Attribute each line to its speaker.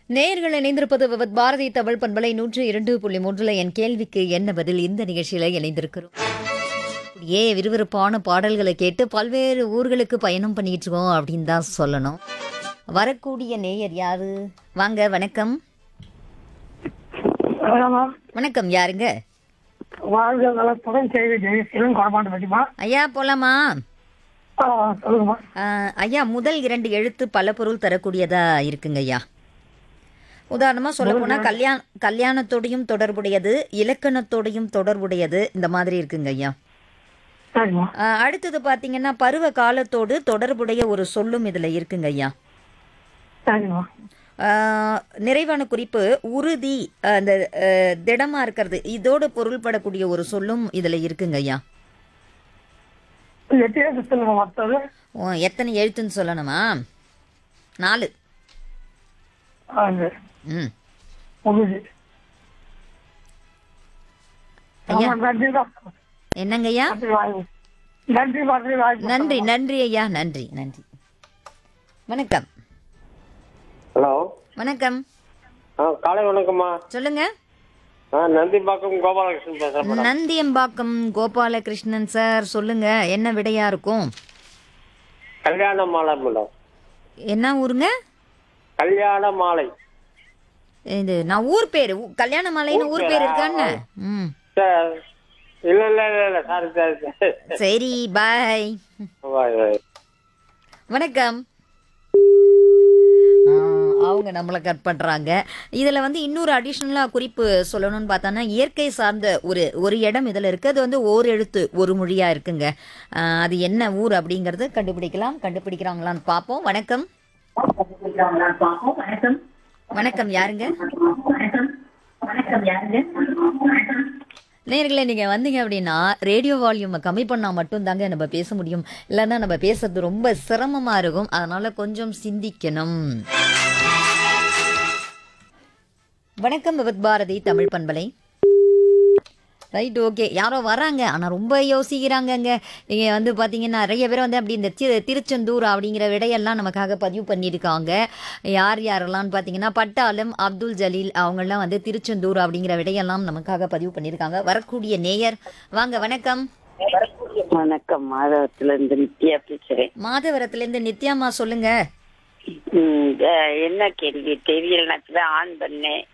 Speaker 1: நேயர்கள் இணைந்திருப்பது விவத் பாரதி தமிழ் பண்பலை நூற்று இரண்டு புள்ளி மூன்றுல என் கேள்விக்கு என்ன பதில் இந்த நிகழ்ச்சியில இணைந்திருக்கிறோம் ஏ விறுவிறுப்பான பாடல்களை கேட்டு பல்வேறு ஊர்களுக்கு பயணம் பண்ணிட்டு இருக்கோம் அப்படின்னு தான் சொல்லணும் வரக்கூடிய நேயர் யாரு வாங்க வணக்கம்
Speaker 2: மேம்
Speaker 1: வணக்கம் யாருங்க
Speaker 2: வாழ்க நலத்துடன் செய்தி ஜெயசீலன் குறமாண்டு பற்றிமா
Speaker 1: ஐயா போலாமா
Speaker 2: சொல்லுங்கம்மா
Speaker 1: ஆஹ், ஐயா முதல் இரண்டு எழுத்து பல பொருள் தரக்கூடியதா இருக்குங்க ஐயா உதாரணமா சொல்ல போனா கல்யாண கல்யாணத்தோடையும் தொடர்புடையது இலக்கணத்தோடையும் தொடர்புடையது இந்த மாதிரி இருக்குங்க ஐயா
Speaker 2: சரிம்மா
Speaker 1: ஆஹ், அடுத்தது பாத்தீங்கன்னா பருவ காலத்தோடு தொடர்புடைய ஒரு சொல்லும் இதுல இருக்குங்க ஐயா
Speaker 2: சரிம்மா
Speaker 1: ஆஹ், நிறைவான குறிப்பு உறுதி ஆஹ், அந்த ஆஹ், திடமா இருக்கிறது இதோடு பொருள்படக்கூடிய ஒரு சொல்லும் இதுல இருக்குங்க ஐயா
Speaker 2: எட்டு சொல்லுங்க மொத்தது
Speaker 1: ஓ, எத்தனை எழுத்துன்னு சொல்லணுமா நாலு
Speaker 2: அது
Speaker 1: ம்
Speaker 2: உறுதி
Speaker 1: ஐயா
Speaker 2: ஆமா, நன்றி தான்
Speaker 1: என்னங்க ஐயா
Speaker 2: நன்றி வாய்ப்பு நன்றி நன்றி வாய்ப்பு
Speaker 1: நன்றி நன்றி ஐயா நன்றி நன்றி வணக்கம்
Speaker 3: ஹலோ
Speaker 1: வணக்கம்
Speaker 3: ஆ காலை வணக்கம்மா
Speaker 1: சொல்லுங்க
Speaker 3: ஆ நந்திம்பாக்கம் கோபாலகிருஷ்ணன் பேசுகிறேன் மேடம்
Speaker 1: நந்தியம்பாக்கம் கோபாலகிருஷ்ணன் சார் சொல்லுங்க என்ன விடையா இருக்கும்
Speaker 3: கல்யாண மாலை மேடம்
Speaker 1: என்ன ஊருங்க
Speaker 3: கல்யாண மாலை
Speaker 1: இது நான் ஊர் பேரு ஊ- கல்யாண மாலைன்னு ஊர் பேர் இருக்கான்னு ம்
Speaker 3: சார் இல்லை இல்லை இல்லை இல்லை சாரி சாரி சாரி
Speaker 1: சரி பாய்
Speaker 3: பாய் பாய்
Speaker 1: வணக்கம் ஆ, அவங்க நம்மளை கட் பண்ணுறாங்க இதில் வந்து இன்னொரு அடிஷ்னலாக குறிப்பு சொல்லணும்னு பார்த்தோன்னா இயற்கை சார்ந்த ஒரு ஒரு இடம் இதில் இருக்குது அது வந்து ஓர் எழுத்து ஒரு மொழியாக இருக்குங்க ஆ, அது என்ன ஊர் அப்படிங்கிறத கண்டுபிடிக்கலாம் கண்டுபிடிக்கிறாங்களான்னு பார்ப்போம் வணக்கம் வணக்கம் யாருங்க நேர்களே நீங்கள் வந்தீங்க அப்படின்னா ரேடியோ வால்யூமை கம்மி பண்ணால் மட்டும்தாங்க நம்ம பேச முடியும் இல்லைன்னா நம்ம பேசுறது ரொம்ப சிரமமாக இருக்கும் அதனால கொஞ்சம் சிந்திக்கணும் வணக்கம் விவத் பாரதி தமிழ் பண்பலை ரைட் ஓகே யாரோ வராங்க ஆனால் ரொம்ப யோசிக்கிறாங்கங்க இங்கே வந்து பார்த்தீங்கன்னா நிறைய பேர் வந்து அப்படி இந்த தி திருச்செந்தூர் அப்படிங்கிற விடையெல்லாம் நமக்காக பதிவு பண்ணியிருக்காங்க யார் யாரெல்லாம் பார்த்தீங்கன்னா பட்டாளம் அப்துல் ஜலீல் அவங்கெல்லாம் வந்து திருச்செந்தூர் அப்படிங்கிற விடையெல்லாம் நமக்காக பதிவு பண்ணியிருக்காங்க வரக்கூடிய நேயர் வாங்க வணக்கம்
Speaker 4: வணக்கம் மாதவத்துல இருந்து நித்யா பேசுறேன்
Speaker 1: மாதவரத்துலேருந்து நித்யாமா சொல்லுங்க
Speaker 4: ம், அஹ், என்ன கேள்வி தெரியல ஆன் பண்ணேன்